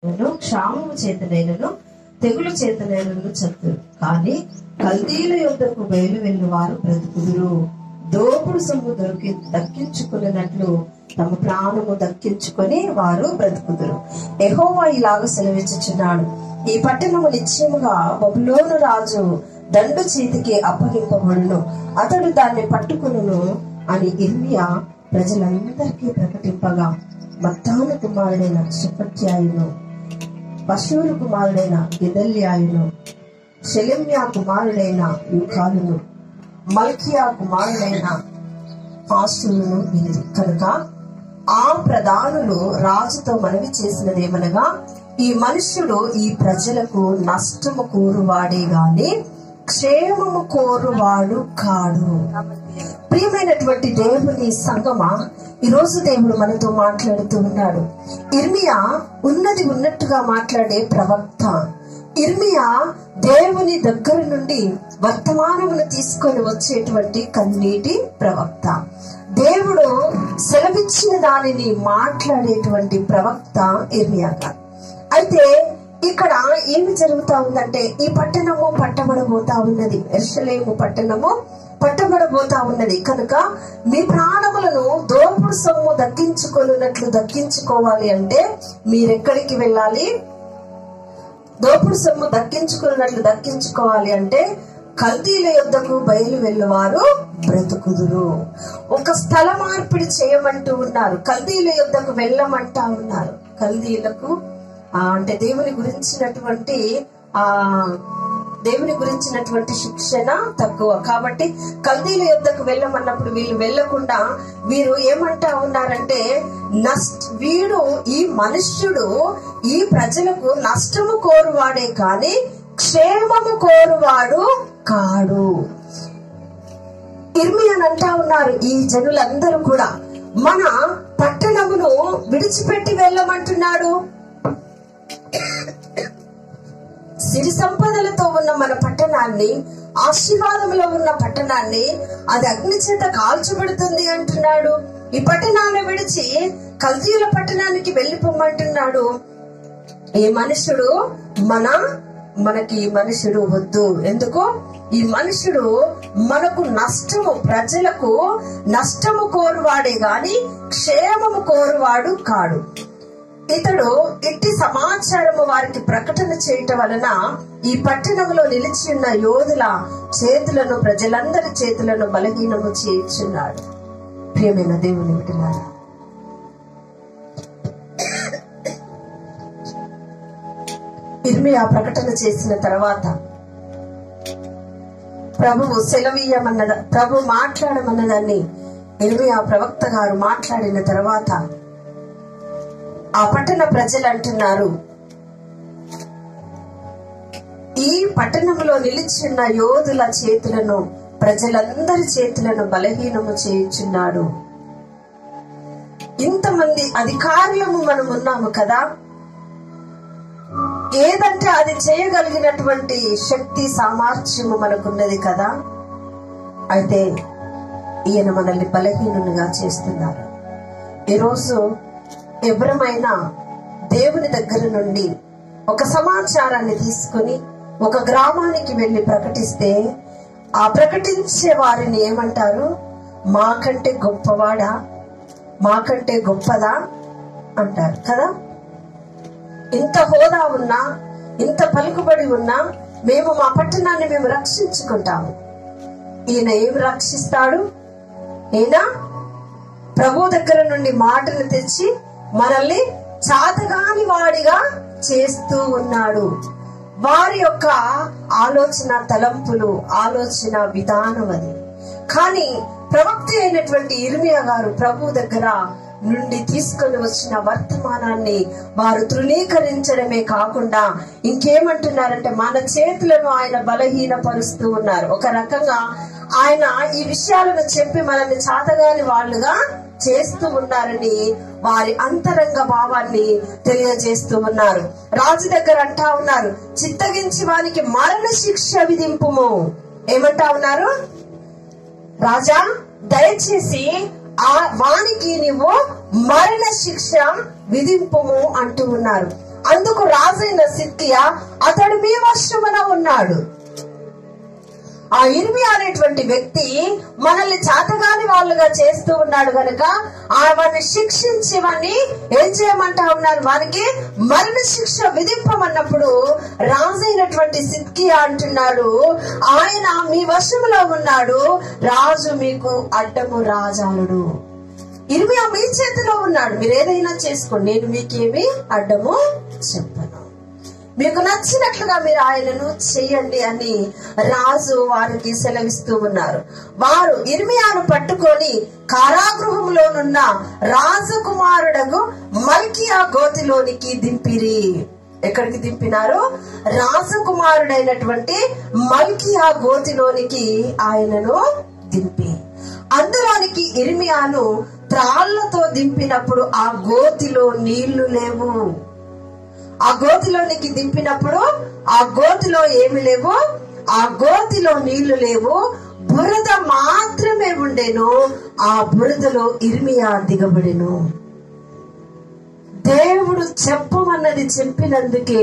క్షామము చేతనైనను తెగులు చేతనైనను చతురు కానీ కల్దీల యొద్దకు బయలు వెళ్ళిన వారు బ్రతుకుదురు దోపుడు సొమ్ము దొరికి దక్కించుకున్నట్లు తమ ప్రాణము దక్కించుకొని వారు బ్రతుకుదురు ఎహోవా ఇలాగ సెలవిచ్చుచున్నాడు ఈ పట్టణము నిశ్చయముగా బబులోను రాజు దండు చేతికి అప్పగింపబడును అతడు దాన్ని పట్టుకును అని ఇర్మియా ప్రజలందరికీ ప్రకటింపగా మత్తాను కుమారుడైన సుపత్యాయును పశువుల కుమారుడైన గిదల్యాయును షెలెమ్యా కుమారుడైన యూకాలును మల్కియా కుమారుడైన ఆశులను వినిది కనుక ఆ ప్రధానులు రాజుతో మనవి చేసినదేమనగా ఈ మనుష్యుడు ఈ ప్రజలకు నష్టము కోరువాడే గాని క్షేమము కోరువాడు కాడు ప్రియమైనటువంటి దేవుని సంగమా ఈ రోజు దేవుడు మనతో మాట్లాడుతూ ఉన్నాడు ఇర్మియా ఉన్నది ఉన్నట్టుగా మాట్లాడే ప్రవక్త ఇర్మియా దేవుని దగ్గర నుండి వర్తమానమును తీసుకొని వచ్చేటువంటి కన్నీటి ప్రవక్త దేవుడు సెలవిచ్చిన దానిని మాట్లాడేటువంటి ప్రవక్త ఇర్మియా గారు అయితే ఇక్కడ ఏమి జరుగుతా ఉందంటే ఈ పట్టణము పట్టబడబోతా ఉన్నది ఎర్షలేము పట్టణము పట్టబడబోతా ఉన్నది కనుక మీ ప్రాణములను దోపుడు సొమ్ము దక్కించుకొనున్నట్లు దక్కించుకోవాలి అంటే మీరెక్కడికి వెళ్ళాలి దోపుడు సొమ్ము దక్కించుకున్నట్లు దక్కించుకోవాలి అంటే కల్తీల యొద్దకు బయలు వెళ్ళువారు బ్రతుకుదురు ఒక స్థల మార్పిడి చేయమంటూ ఉన్నారు కల్దీల యొద్దకు వెళ్ళమంటా ఉన్నారు కల్దీలకు ఆ, అంటే దేవుని గురించినటువంటి ఆ దేవుని గురించినటువంటి శిక్షణ తక్కువ కాబట్టి కల్దీల యొద్దకు వెళ్ళమన్నప్పుడు వీళ్ళు వెళ్లకుండా వీరు ఏమంటా ఉన్నారంటే నష్ట వీడు ఈ మనుష్యుడు ఈ ప్రజలకు నష్టము కోరువాడే కాని క్షేమము కోరువాడు కాడు ఇర్మియన్ అంటా ఉన్నారు ఈ జనులందరూ కూడా మన పట్టణమును విడిచిపెట్టి వెళ్ళమంటున్నాడు సిరి సంపదలతో ఉన్న మన పట్టణాన్ని ఆశీర్వాదములో ఉన్న పట్టణాన్ని అది అగ్ని చేత కాల్చబడుతుంది అంటున్నాడు ఈ పట్టణాన్ని విడిచి కల్తీయుల పట్టణానికి వెళ్ళిపోమంటున్నాడు ఈ మనుషుడు మన మనకి ఈ మనుషుడు వద్దు ఎందుకు ఈ మనుషుడు మనకు నష్టము ప్రజలకు నష్టము కోరువాడే గాని క్షేమము కోరువాడు కాడు ఇతడు ఇట్టి సమాచారము వారికి ప్రకటన చేయటం వలన ఈ పట్టణంలో నిలిచి ఉన్న యోధుల చేతులను ప్రజలందరి చేతులను బలహీనము చేయించున్నాడు ప్రియమైన దేవుని వింటున్నారా ఇర్మియా ప్రకటన చేసిన తర్వాత ప్రభువు సెలవీయమన్నద ప్రభు మాట్లాడమన్నదాన్ని ఇర్మియా ప్రవక్త గారు మాట్లాడిన తర్వాత ఆ పట్టణ ప్రజలు అంటున్నారు ఈ పట్టణంలో నిలిచిన యోధుల చేతులను ప్రజలందరి చేతులను బలహీనము చేయుచున్నాడు ఇంతమంది అధికారులము మనం ఉన్నాము కదా ఏదంటే అది చేయగలిగినటువంటి శక్తి సామర్థ్యము మనకున్నది కదా అయితే ఈయన మనల్ని బలహీనులుగా చేస్తున్నారు ఈరోజు ఎవరమైనా దేవుని దగ్గర నుండి ఒక సమాచారాన్ని తీసుకొని ఒక గ్రామానికి వెళ్లి ప్రకటిస్తే ఆ ప్రకటించే వారిని ఏమంటారు మాకంటే గొప్పవాడా మాకంటే గొప్పదా అంటారు కదా ఇంత హోదా ఉన్నా ఇంత పలుకుబడి ఉన్నా మేము మా పట్టణాన్ని మేము రక్షించుకుంటాము ఈయన ఏమి రక్షిస్తాడు ఈయన ప్రభు దగ్గర నుండి మాటలు తెచ్చి మనల్ని చాతగాని వాడిగా చేస్తూ ఉన్నాడు వారి యొక్క ఆలోచన తలంపులు ఆలోచన విధానం అది కానీ ప్రవక్త అయినటువంటి ఇర్మియా గారు ప్రభు దగ్గర నుండి తీసుకొని వచ్చిన వర్తమానాన్ని వారు తృణీకరించడమే కాకుండా ఇంకేమంటున్నారంటే మన చేతులను ఆయన బలహీనపరుస్తూ ఉన్నారు ఒక రకంగా ఆయన ఈ విషయాలను చెప్పి మనల్ని చాతగాని వాళ్ళుగా చేస్తూ ఉన్నారని వారి అంతరంగ భావాన్ని తెలియజేస్తూ ఉన్నారు రాజు దగ్గర అంటా ఉన్నారు చిత్తగించి వానికి మరణ శిక్ష విధింపుము ఏమంటా ఉన్నారు రాజా దయచేసి ఆ వానికి నీవు మరణ శిక్ష విధింపుము అంటూ ఉన్నారు అందుకు రాజైన సిద్కియా అతడు మీ వశమున ఉన్నాడు ఆ ఇర్మి అనేటువంటి వ్యక్తి మనల్ని చేతగాని వాళ్ళుగా చేస్తూ ఉన్నాడు గనుక ఆ వాడిని శిక్షించి వాడిని ఏం చేయమంటా ఉన్నారు వారికి మరణ శిక్ష విధింపమన్నప్పుడు రాజైనటువంటి సిద్కియా అంటున్నాడు ఆయన మీ వశములో ఉన్నాడు రాజు మీకు అడ్డము రాజాలుడు ఇర్మియా మీ చేతిలో ఉన్నాడు మీరు ఏదైనా చేసుకోండి నేను మీకేమి అడ్డము చెప్పను మీకు నచ్చినట్లుగా మీరు ఆయనను చేయండి అని రాజు వారికి సెలవిస్తూ ఉన్నారు వారు ఇర్మియాను పట్టుకొని కారాగృహంలోనున్న రాజకుమారుడగు మల్కియా గోతిలోనికి దింపిరి ఎక్కడికి దింపినారు రాజకుమారుడైనటువంటి మల్కియా గోతిలోనికి ఆయనను దింపి అందులోనికి ఇర్మియాను త్రాళ్లతో దింపినప్పుడు ఆ గోతిలో నీళ్లు లేవు ఆ గోతిలోనికి దింపినప్పుడు ఆ గోతిలో ఏమి లేవు ఆ గోతిలో నీళ్లు లేవు బురద మాత్రమే ఉండేను ఆ బురదలో ఇర్మియా దిగబడెను దేవుడు చెప్పమన్నది చెప్పినందుకే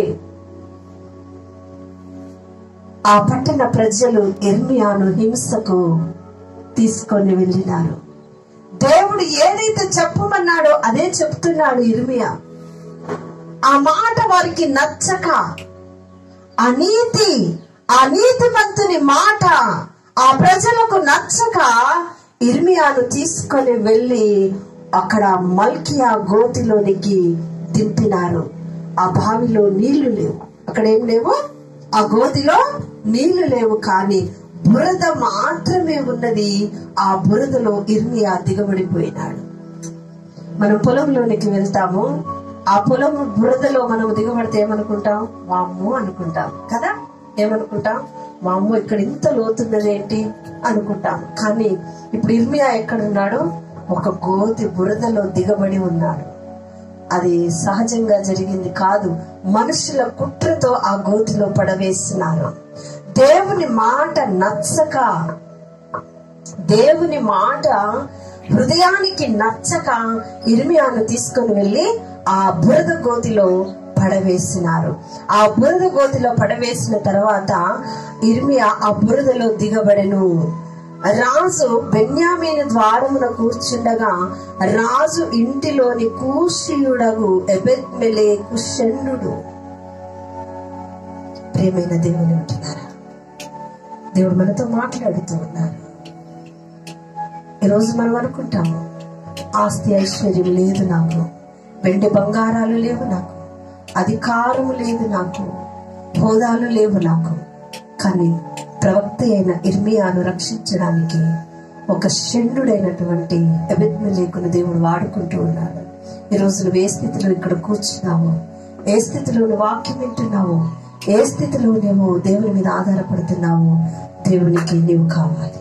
ఆ పట్టణ ప్రజలు ఇర్మియాను హింసకు తీసుకొని వెళ్ళినారు దేవుడు ఏదైతే చెప్పమన్నాడో అదే చెప్తున్నాడు ఇర్మియా ఆ మాట వారికి నచ్చక అనీతి అనీతిమంతుని మాట ఆ ప్రజలకు నచ్చక ఇర్మియాను తీసుకొని వెళ్ళి అక్కడ మల్కియా గోతిలోనికి దింపినారు ఆ బావిలో నీళ్లు లేవు అక్కడ ఏం లేవు ఆ గోతిలో నీళ్లు లేవు కానీ బురద మాత్రమే ఉన్నది ఆ బురదలో ఇర్మియా దిగబడిపోయినాడు మనం పొలంలోనికి వెళ్తాము ఆ పొలం బురదలో మనం దిగబడితే ఏమనుకుంటాం వామ్ము అనుకుంటాం కదా ఏమనుకుంటాం వామ్ము ఇక్కడ ఇంత లోతున్నది ఏంటి అనుకుంటాం కానీ ఇప్పుడు ఇర్మియా ఎక్కడున్నాడు ఒక గోతి బురదలో దిగబడి ఉన్నాడు అది సహజంగా జరిగింది కాదు మనుషుల కుట్రతో ఆ గోతిలో పడవేస్తున్నారు దేవుని మాట నచ్చక దేవుని మాట హృదయానికి నచ్చక ఇర్మియాను తీసుకొని వెళ్ళి ఆ బురద గోతిలో పడవేసినారు ఆ బురద గోతిలో పడవేసిన తర్వాత ఇర్మియా ఆ బురదలో దిగబడెను రాజు బెన్యామీను ద్వారమున కూర్చుండగా రాజు ఇంటిలోని కూషియుడగు ఎబెత్మెలే కుషన్నుడు ప్రేమైన దేవుని ఉంటున్నారా దేవుడు మనతో మాట్లాడుతూ ఉన్నారు ఈరోజు మనం అనుకుంటాము ఆస్తి ఐశ్వర్యం లేదు నాకు వెండి బంగారాలు లేవు నాకు అధికారం లేదు నాకు హోదాలు లేవు నాకు కానీ ప్రవక్త అయిన ఇర్మియాను రక్షించడానికి ఒక షండుడైనటువంటి అభిజ్ఞలేకుని దేవుడు వాడుకుంటూ ఉన్నాడు ఈ రోజు నువ్వు ఏ స్థితిలో ఇక్కడ కూర్చున్నావు ఏ స్థితిలో నువ్వు వాక్యం వింటున్నావు ఏ స్థితిలో నువ్వు దేవుని మీద ఆధారపడుతున్నావు దేవునికి నీవు కావాలి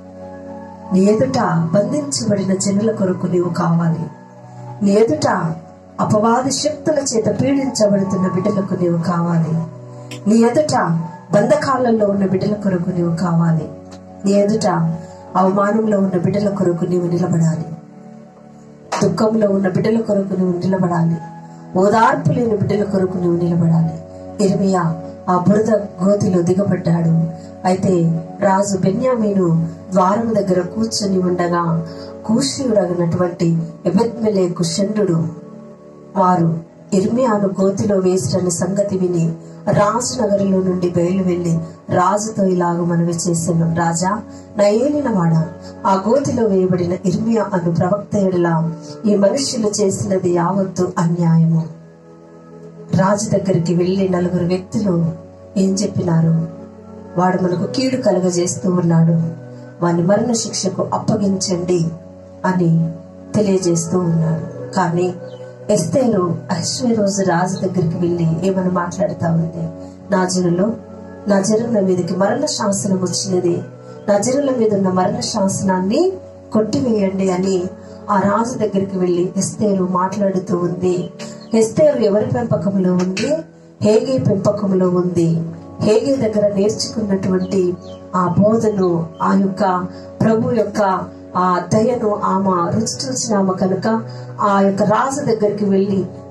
నీ ఎదుట బంధించబడిన జనుల కొరకు నీవు కావాలి నీ ఎదుట అపవాది శక్తుల చేత పీడించబడుతున్న బిడ్డలకు నీవు కావాలి నీ ఎదుట బంధకాలలో ఉన్న బిడ్డల కొరకు నీవు కావాలి నీ ఎదుట అవమానంలో ఉన్న బిడ్డల కొరకు నీవు నిలబడాలి దుఃఖంలో ఉన్న బిడ్డల కొరకు నువ్వు నిలబడాలి ఓదార్పు లేని బిడ్డల కొరకు నువ్వు నిలబడాలి ఇర్మియా ఆ బురద గోతిలో దిగబడ్డాడు అయితే రాజు బెన్యామీను ద్వారము దగ్గర కూర్చొని ఉండగా కూషియుడగినటువంటి ఎబెద్మెలే కుషండు వారు ఇర్మియాను గోతిలో వేసిన సంగతి విని రాజు నగరిలో నుండి బయలు వెళ్లి రాజుతో ఇలాగ మనవి చేశాను రాజా నా ఏలినవాడ ఆ గోతిలో వేయబడిన ఇర్మియా అను ప్రవక్త ఎడలా ఈ మనుష్యులు చేసినది యావత్తు అన్యాయము రాజు దగ్గరికి వెళ్లి నలుగురు వ్యక్తులు ఏం చెప్పినారు వాడు మనకు కీడు కలుగజేస్తూ ఉన్నాడు వాని మరణ శిక్షకు అప్పగించండి అని తెలియజేస్తూ ఉన్నారు కానీ ఎస్తేరు అశ్వే రోజు రాజు దగ్గరికి వెళ్ళి ఏమని మాట్లాడుతా ఉంది నా జనులు నా జనుల మీదకి మరణ శాసనం వచ్చినది నా జనుల మీద ఉన్న మరణ శాసనాన్ని కొట్టివేయండి అని ఆ రాజు దగ్గరికి వెళ్ళి ఎస్తేరు మాట్లాడుతూ ఉంది ఎస్తేరు ఎవరి పెంపకంలో ఉంది హేగే పెంపకంలో ఉంది హేగే దగ్గర నేర్చుకున్నటువంటి ఆ బోధను ఆ యొక్క ప్రభు యొక్క ఆ దయను ఆమె రుచి చూసిన ఆమె కనుక ఆ యొక్క రాజు దగ్గరికి వెళ్ళి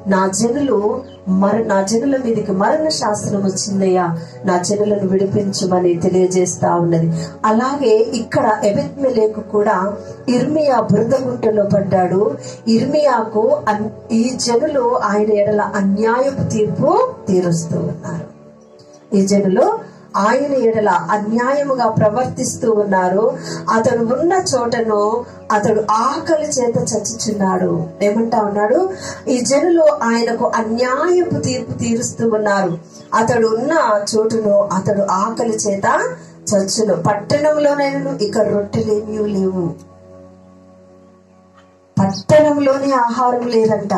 నా జనులు మర నా జనుల మీదకి మరణ శాస్త్రం వచ్చిందయ్యా నా జనులను విడిపించమని తెలియజేస్తా ఉన్నది అలాగే ఇక్కడ ఎబెత్మెలేకు కూడా ఇర్మియా బురదగుంటలో పడ్డాడు ఇర్మియాకు అన్- ఈ జనులు ఆయన ఎడల అన్యాయపు తీర్పు తీరుస్తూ ఉన్నారు ఈ జనులు ఆయన ఎడల అన్యాయముగా ప్రవర్తిస్తూ ఉన్నారు అతడు ఉన్న చోటను అతడు ఆకలి చేత చచ్చుచున్నాడు ఏమంటా ఉన్నాడు ఈ జనులు ఆయనకు అన్యాయపు తీర్పు తీరుస్తూ ఉన్నారు అతడు ఉన్న చోటును అతడు ఆకలి చేత చచ్చును పట్టణంలోనైనా ఇక రొట్టెలేమీ లేవు పట్టణంలోనే ఆహారం లేదంట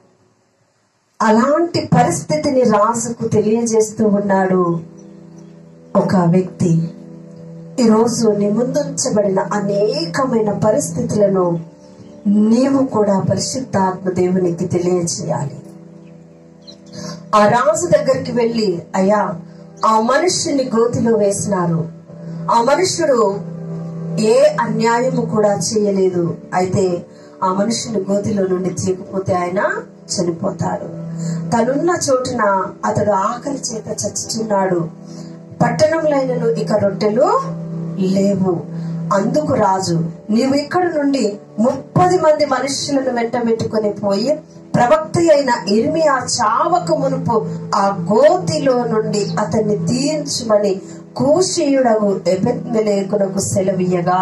అలాంటి పరిస్థితిని రాజుకు తెలియజేస్తూ ఉన్నాడు ఒక వ్యక్తి ఈరోజు నీ ముందుంచబడిన అనేకమైన పరిస్థితులను నీవు కూడా పరిశుద్ధాత్మ దేవునికి తెలియజేయాలి ఆ రాజు దగ్గరికి వెళ్ళి అయ్యా ఆ మనుష్యుని గోతిలో వేసినారు ఆ మనుష్యుడు ఏ అన్యాయము కూడా చేయలేదు అయితే ఆ మనుషుని గోతిలో నుండి తీయకపోతే ఆయన చనిపోతాడు తనున్న చోటున అతడు ఆకలి చేత చచ్చుచున్నాడు పట్టణంలైనను ఇక రొట్టెలు లేవు అందుకు రాజు నీవు ఇక్కడ నుండి ముప్పది మంది మనుషులను వెంటబెట్టుకొని పోయి ప్రవక్త అయిన ఇర్మియా చావక మునుపు ఆ గోతిలో నుండి అతన్ని తీయించమని కూషీయుడగు ఎబెత్మెలేకునకు సెలవీయగా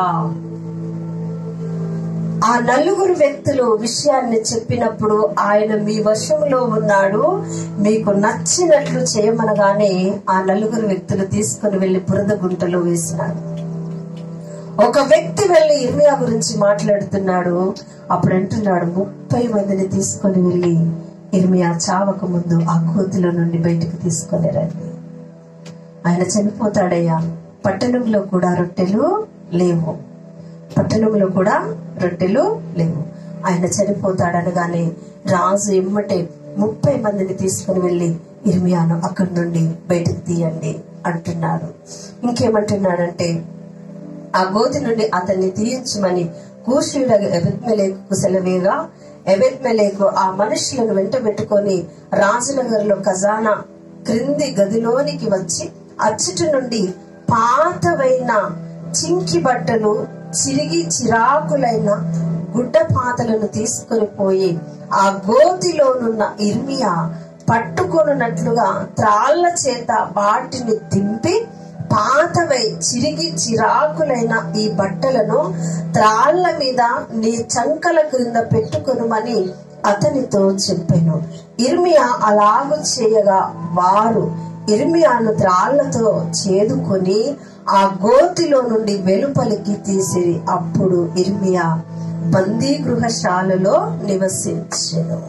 ఆ నలుగురు వ్యక్తులు విషయాన్ని చెప్పినప్పుడు ఆయన మీ వశంలో ఉన్నాడు మీకు నచ్చినట్లు చేయమనగానే ఆ నలుగురు వ్యక్తులు తీసుకుని వెళ్లి బురద గుంటలో వేసినారు ఒక వ్యక్తి వెళ్లి ఇర్మియా గురించి మాట్లాడుతున్నాడు అప్పుడు అంటున్నాడు ముప్పై మందిని తీసుకొని వెళ్లి ఇర్మియా చావక ముందు ఆ కోతిలో నుండి బయటకు తీసుకొని రండి ఆయన చనిపోతాడయ్యా పట్టణంలో కూడా రొట్టెలు లేవు పట్టణంలో కూడా రొట్టెలు లేవు ఆయన చనిపోతాడనగానే రాజు ఎమ్మటే ముప్పై మందిని తీసుకుని వెళ్ళి ఇర్మియాను అక్కడి నుండి బయటకు తీయండి అంటున్నాడు ఇంకేమంటున్నాడంటే ఆ గోతి నుండి అతన్ని తీయించమని కూషుడు ఎబెత్మెలేకు సెలవేగా ఎబెత్మెలేకు ఆ మనుషులను వెంట పెట్టుకొని రాజనగర్లో ఖజానా క్రింది గదిలోనికి వచ్చి అచ్చటి నుండి పాతవైన చింకి బట్టలు చిరిగి చిరాకులైన గుడ్డ పాతలను తీసుకొని పోయి ఆ గోతిలోనున్న ఇర్మియా పట్టుకొనున్నట్లుగా త్రాళ్ల చేత వాటిని దింపి పాతవై చిరిగి చిరాకులైన ఈ బట్టలను త్రాళ్ల మీద నీ చంకల క్రింద పెట్టుకొనుమని అతనితో చెప్పాను ఇర్మియా అలాగు చేయగా వారు ఇర్మియాను త్రాళ్లతో చేదుకొని ఆ గోతిలో నుండి వెలుపలికి తీసి అప్పుడు ఇర్మియా బందీ గృహశాలలో నివసించెను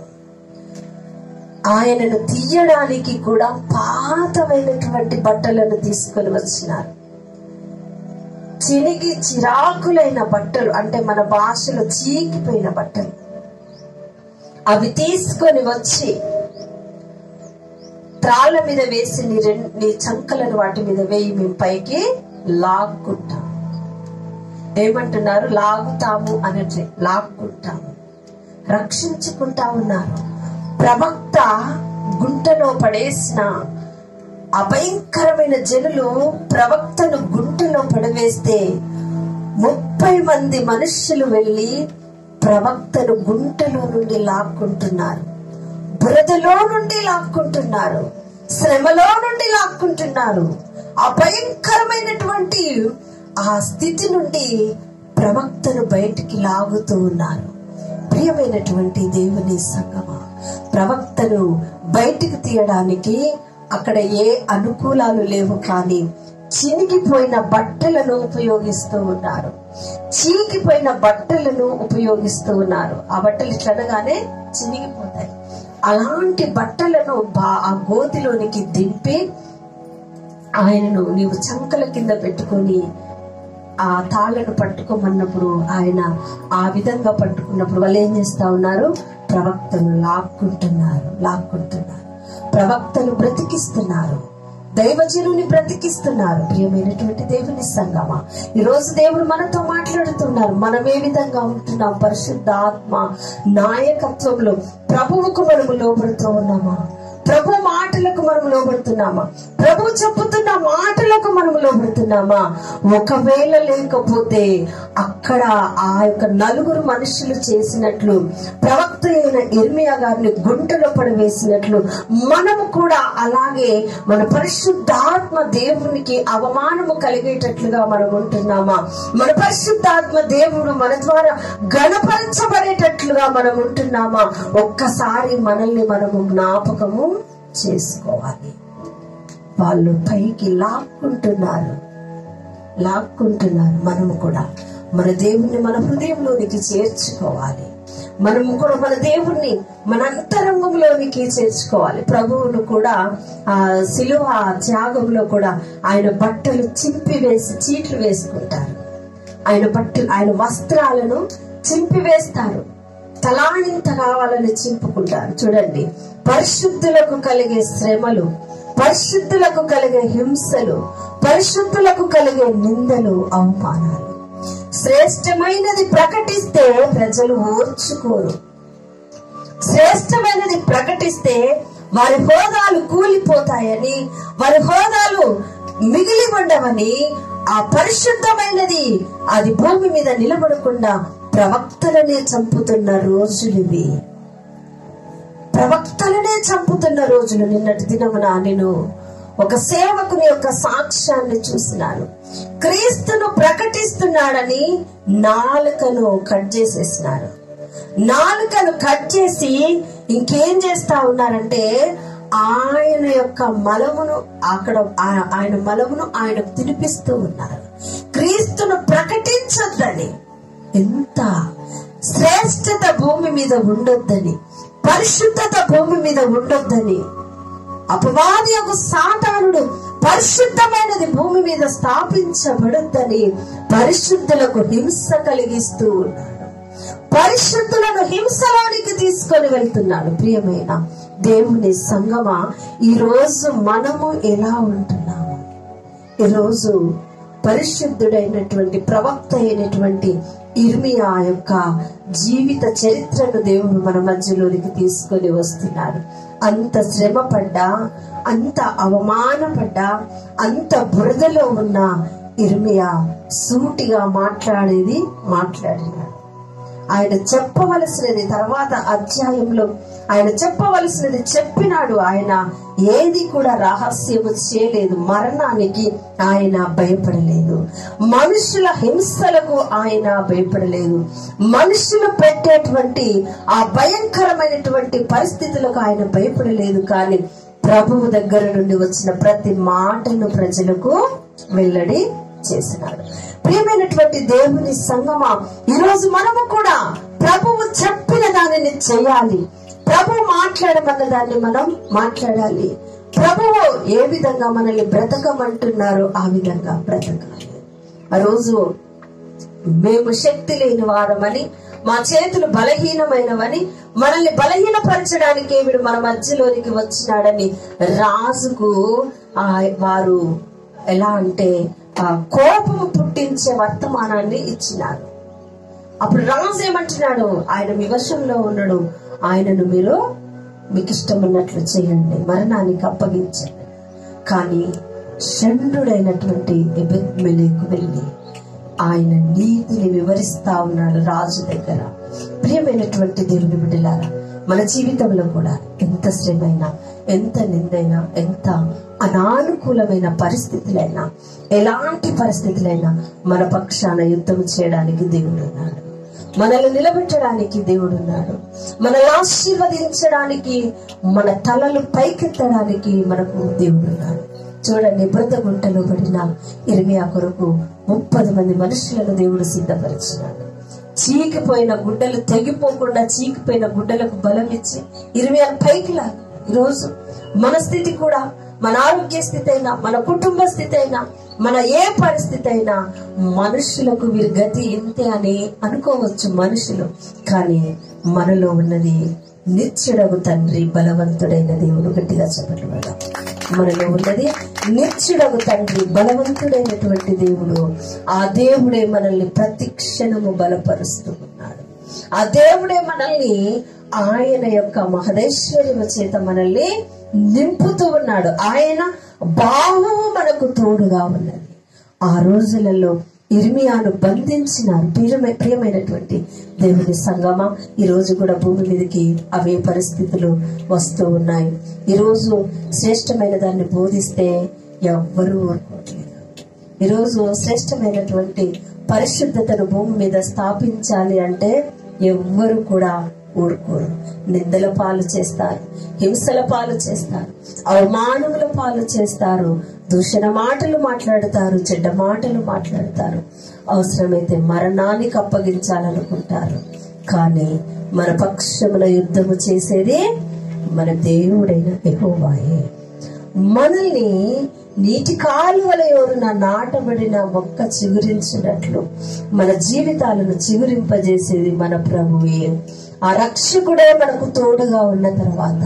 ఆయనను తీయడానికి కూడా పాతమైనటువంటి బట్టలను తీసుకొని వచ్చినారు చినిగి చిరాకులైన బట్టలు అంటే మన భాషలో చీకిపోయిన బట్టలు అవి తీసుకొని వచ్చి త్రాళ్ళ మీద వేసి నీ రెండు నీ చంకలను వాటి మీద వేయి మేము పైకి లాక్కుంటాం ఏమంటున్నారు లాగుతాము అనట్లే లాక్కుంటాము రక్షించుకుంటా ఉన్నారు ప్రవక్త గుంటలో పడేసిన అభయంకరమైన జనులు ప్రవక్తను గుంటలో పడవేస్తే ముప్పై మంది మనుష్యులు వెళ్ళి ప్రవక్తను గుంటలో నుండి లాక్కుంటున్నారు బురదలో నుండి లాక్కుంటున్నారు శ్రమలో నుండి లాక్కుంటున్నారు అభయంకరమైనటువంటి ఆ స్థితి నుండి ప్రవక్తను బయటికి లాగుతూ ఉన్నారు ప్రియమైనటువంటి దేవుని సంగమా ప్రవక్తను బయటికి తీయడానికి అక్కడ ఏ అనుకూలాలు లేవు కానీ చినిగిపోయిన బట్టలను ఉపయోగిస్తూ ఉన్నారు చీకిపోయిన బట్టలను ఉపయోగిస్తూ ఉన్నారు ఆ బట్టలు ఇట్లనగానే చినిగిపోతాయి అలాంటి బట్టలను బా- ఆ గోతిలోనికి దింపి ఆయనను నీవు చంకల కింద పెట్టుకొని ఆ తాళ్లను పట్టుకోమన్నప్పుడు ఆయన ఆ విధంగా పట్టుకున్నప్పుడు వాళ్ళు ఏం చేస్తా ఉన్నారు ప్రవక్తను లాక్కుంటున్నారు లాక్కుంటున్నారు ప్రవక్తను బ్రతికిస్తున్నారు దైవజనుని బ్రతికిస్తున్నారు ప్రియమైనటువంటి దేవుని సంగమా ఈ రోజు దేవుడు మనతో మాట్లాడుతున్నారు మనం ఏ విధంగా ఉంటున్నాం పరిశుద్ధాత్మ నాయకత్వంలో ప్రభువుకు మనము లోబడుతూ ఉన్నామా ప్రభు మాటలకు మనం లోబడుతున్నామా ప్రభు చెప్పుతున్న మాటలకు మనం లోబడుతున్నామా ఒకవేళ లేకపోతే అక్కడ ఆ యొక్క నలుగురు మనుషులు చేసినట్లు ప్రవక్త అయిన ఇర్మియా గారిని గుంటలో పడవేసినట్లు మనము కూడా అలాగే మన పరిశుద్ధాత్మ దేవునికి అవమానము కలిగేటట్లుగా మనం ఉంటున్నామా మన పరిశుద్ధాత్మ దేవుడు మన ద్వారా గణపరచబడేటట్లుగా మనం ఉంటున్నామా ఒక్కసారి మనల్ని మనము జ్ఞాపకము చేసుకోవాలి వాళ్ళు పైకి లాక్కుంటున్నారు లాక్కుంటున్నారు మనము కూడా మన దేవుణ్ణి మన హృదయంలోనికి చేర్చుకోవాలి మనము కూడా మన దేవుణ్ణి మన అంతరంగంలోనికి చేర్చుకోవాలి ప్రభువును కూడా ఆ శిలువ త్యాగంలో కూడా ఆయన బట్టలు చింపి వేసి చీట్లు వేసుకుంటారు ఆయన బట్టలు ఆయన వస్త్రాలను చింపి వేస్తారు తలానింత కావాలని చింపుకుంటారు చూడండి పరిశుద్ధులకు కలిగే శ్రమలు పరిశుద్ధులకు కలిగే హింసలు పరిశుద్ధులకు కలిగే నిందలు అవమానాలు శ్రేష్టమైనది ప్రకటిస్తే ప్రజలు ఓర్చుకోరు శ్రేష్టమైనది ప్రకటిస్తే వారి హోదాలు కూలిపోతాయని వారి హోదాలు మిగిలి ఉండవని ఆ పరిశుద్ధమైనది అది భూమి మీద నిలబడకుండా ప్రవక్తలనే చంపుతున్న రోజులివి ప్రవక్తలనే చంపుతున్న రోజులు నిన్నటి దినమున నేను ఒక సేవకుని యొక్క సాక్ష్యాన్ని చూసినాను క్రీస్తును ప్రకటిస్తున్నాడని నాలుకను కట్ చేసేసినారు నాలుకను కట్ చేసి ఇంకేం చేస్తా ఉన్నారంటే ఆయన యొక్క మలమును అక్కడ ఆ- ఆయన మలమును ఆయన తినిపిస్తూ ఉన్నారు క్రీస్తును ప్రకటించొద్దని ఎంత శ్రేష్టత భూమి మీద ఉండొద్దని పరిశుద్ధత భూమి మీద ఉండొద్దని అపవాది యొక్క సాతానుడు పరిశుద్ధమైనది భూమి మీద స్థాపించబడొద్దని పరిశుద్ధులకు హింస కలిగిస్తూ ఉన్నాడు పరిశుద్ధులను హింసలోనికి తీసుకొని వెళ్తున్నాడు ప్రియమైన దేవుని సంగమ ఈ రోజు మనము ఎలా ఉంటున్నాము ఈరోజు పరిశుద్ధుడైనటువంటి ప్రవక్త అయినటువంటి ఇర్మియా యొక్క జీవిత చరిత్రను దేవుడు మన మధ్యలోనికి తీసుకొని వస్తున్నాడు అంత శ్రమ పడ్డా అంత అవమానపడ్డా అంత బురదలో ఉన్న ఇర్మియా సూటిగా మాట్లాడేది మాట్లాడినాడు ఆయన చెప్పవలసినది తర్వాత అధ్యాయంలో ఆయన చెప్పవలసినది చెప్పినాడు ఆయన ఏది కూడా రహస్యము చేయలేదు మరణానికి ఆయన భయపడలేదు మనుషుల హింసలకు ఆయన భయపడలేదు మనుషులు పెట్టేటువంటి ఆ భయంకరమైనటువంటి పరిస్థితులకు ఆయన భయపడలేదు కానీ ప్రభువు దగ్గర నుండి వచ్చిన ప్రతి మాటను ప్రజలకు వెల్లడి చేసినాడు ప్రియమైనటువంటి దేవుని సంగమ ఈరోజు మనము కూడా ప్రభువు చెప్పిన దానిని చేయాలి ప్రభు మాట్లాడమన్న దాన్ని మనం మాట్లాడాలి ప్రభువు ఏ విధంగా మనల్ని బ్రతకమంటున్నారో ఆ విధంగా బ్రతకాలి ఆ రోజు మేము శక్తి లేని వారమని మా చేతులు బలహీనమైనవని మనల్ని బలహీనపరచడానికి వీడు మన మధ్యలోనికి వచ్చినాడని రాజుకు ఆ వారు ఎలా అంటే ఆ కోపము పుట్టించే వర్తమానాన్ని ఇచ్చినారు అప్పుడు రాజు ఏమంటున్నాడు ఆయన మీ వశంలో ఉన్నాడు ఆయనను మీరు మీకు ఇష్టమున్నట్లు చేయండి మరణానికి అప్పగించండి కానీ షండుడైనటువంటి ఎబెత్మెలేకు వెళ్ళి ఆయన నీతిని వివరిస్తా ఉన్నాడు రాజు దగ్గర ప్రియమైనటువంటి దేవుని బిడ్డలారా మన జీవితంలో కూడా ఎంత శ్రమైనా ఎంత నిందైనా ఎంత అనానుకూలమైన పరిస్థితులైనా ఎలాంటి పరిస్థితులైనా మన పక్షాన యుద్ధం చేయడానికి దేవుడు ఉన్నాడు మనల్ని నిలబెట్టడానికి దేవుడు ఉన్నాడు మనల్ని ఆశీర్వదించడానికి మన తలలు పైకెత్తడానికి మనకు దేవుడు ఉన్నాడు చూడండి బృంద గుంటలో పడిన ఇరిమియా కొరకు ముప్పది మంది మనుషులను దేవుడు సిద్ధపరిచినాడు చీకిపోయిన గుడ్డలు తెగిపోకుండా చీకిపోయిన గుడ్డలకు బలం ఇచ్చి ఇరవై ఆరు పైకి లాగా ఈరోజు మన స్థితి కూడా మన ఆరోగ్య స్థితి అయినా మన కుటుంబ స్థితి అయినా మన ఏ పరిస్థితి అయినా మనుషులకు వీరి గతి ఇంతే అని అనుకోవచ్చు మనుషులు కానీ మనలో ఉన్నది నిత్యుడగు తండ్రి బలవంతుడైన దేవుడు గట్టిగా చెప్పట్లు మనలో ఉన్నది నిత్యుడగు తండ్రి బలవంతుడైనటువంటి దేవుడు ఆ దేవుడే మనల్ని ప్రతి క్షణము బలపరుస్తూ ఉన్నాడు ఆ దేవుడే మనల్ని ఆయన యొక్క మహదేశ్వర్యము చేత మనల్ని నింపుతూ ఉన్నాడు ఆయన బాహువు మనకు తోడుగా ఉన్నది ఆ రోజులలో ఇర్మియాను బంధించినారు ప్రియమై ప్రియమైనటువంటి దేవుని సంగమ ఈ రోజు కూడా భూమి మీదకి అవే పరిస్థితులు వస్తూ ఉన్నాయి ఈ రోజు శ్రేష్టమైన దాన్ని బోధిస్తే ఎవ్వరూ ఊరుకోవట్లేదు ఈరోజు శ్రేష్టమైనటువంటి పరిశుద్ధతను భూమి మీద స్థాపించాలి అంటే ఎవ్వరు కూడా ఊరుకోరు నిందల పాలు చేస్తారు హింసల పాలు చేస్తారు అవమానముల పాలు చేస్తారు దూషణ మాటలు మాట్లాడతారు చెడ్డ మాటలు మాట్లాడతారు అవసరమైతే మరణానికి అప్పగించాలనుకుంటారు కానీ మన పక్షమున యుద్ధము చేసేది మన దేవుడైన యెహోవాయే మనల్ని నీటి కాలువల ఎవరున నాటబడిన మొక్క చిగురించినట్లు మన జీవితాలను చిగురింపజేసేది మన ప్రభువే ఆ రక్షకుడే మనకు తోడుగా ఉన్న తర్వాత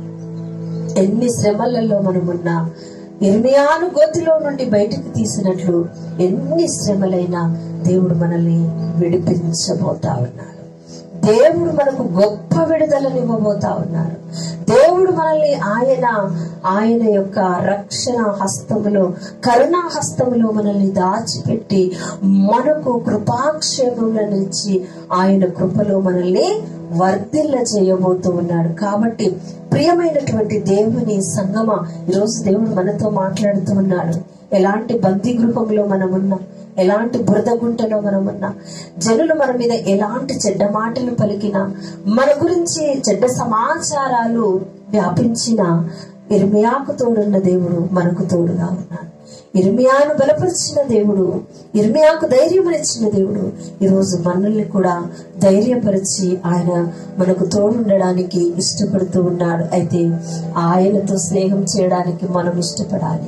ఎన్ని శ్రమలలో మనమున్నా ఇర్మియాను గోతిలో నుండి బయటికి తీసినట్లు ఎన్ని శ్రమలైనా దేవుడు మనల్ని విడిపించబోతా ఉన్నాడు దేవుడు మనకు గొప్ప విడుదలనివ్వబోతా ఉన్నారు దేవుడు మనల్ని ఆయన ఆయన యొక్క రక్షణ హస్తములో కరుణా హస్తములో మనల్ని దాచిపెట్టి మనకు కృపాక్షేమములనిచ్చి ఆయన కృపలో మనల్ని వర్ధిల్ల చేయబోతూ ఉన్నాడు కాబట్టి ప్రియమైనటువంటి దేవుని సంగమ ఈరోజు దేవుడు మనతో మాట్లాడుతూ ఉన్నాడు ఎలాంటి బందీ గృహంలో మనం ఉన్నాం ఎలాంటి బురద గుంటలో మనం ఉన్నాం జనులు మన మీద ఎలాంటి చెడ్డ మాటలు పలికినా మన గురించి చెడ్డ సమాచారాలు వ్యాపించిన ఇర్మియాకు తోడున్న దేవుడు మనకు తోడుగా ఉన్నాడు ఇర్మియాను బలపరిచిన దేవుడు ఇర్మియాకు ధైర్యమనిచ్చిన దేవుడు ఈరోజు మనల్ని కూడా ధైర్యపరిచి ఆయన మనకు తోడుండడానికి ఇష్టపడుతూ ఉన్నాడు అయితే ఆయనతో స్నేహం చేయడానికి మనం ఇష్టపడాలి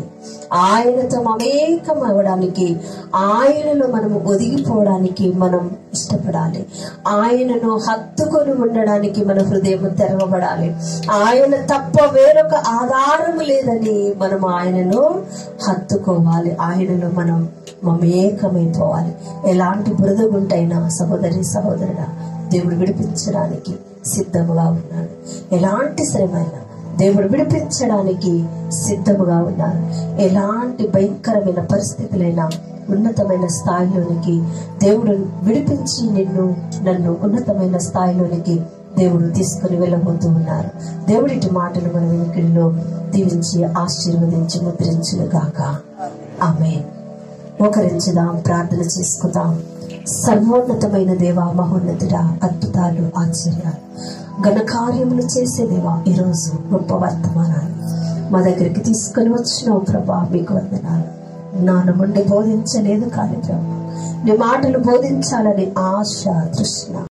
ఆయనతో మమేకం అవ్వడానికి ఆయనలో మనము ఒదిగిపోవడానికి మనం ఇష్టపడాలి ఆయనను హత్తుకొని ఉండడానికి మన హృదయం తెరవబడాలి ఆయన తప్ప వేరొక ఆధారము లేదని మనం ఆయనను హత్తుకోవాలి ఆయనలో మనం మమేకమైపోవాలి ఎలాంటి బురదగుంటైనా సహోదరి సహోదరుడా దేవుడు విడిపించడానికి సిద్ధముగా ఉన్నాడు ఎలాంటి శ్రమైనా దేవుడు విడిపించడానికి సిద్ధముగా ఉన్నారు ఎలాంటి భయంకరమైన పరిస్థితులైనా ఉన్నతమైన స్థాయిలోనికి దేవుడు విడిపించి నిన్ను నన్ను ఉన్నతమైన స్థాయిలోనికి దేవుడు తీసుకుని వెళ్ళబోతూ ఉన్నారు దేవుడిటి మాటలు మన వెనుకల్లో దీవించి ఆశీర్వదించి ముద్రించిన గాక ఆమె మోకరించుదాం ప్రార్థన చేసుకుందాం సర్వోన్నతమైన దేవా మహోన్నతుడా అద్భుతాలు ఆశ్చర్యాలు ఘన కార్యములు చేసే దేవా ఈరోజు గొప్ప వర్తమానాలు మా దగ్గరికి తీసుకొని వచ్చినావు ప్రభా మీకు వందనాలు జ్ఞానముండి బోధించలేదు కానీ ప్రభా నీ మాటలు బోధించాలని ఆశ తృష్ణ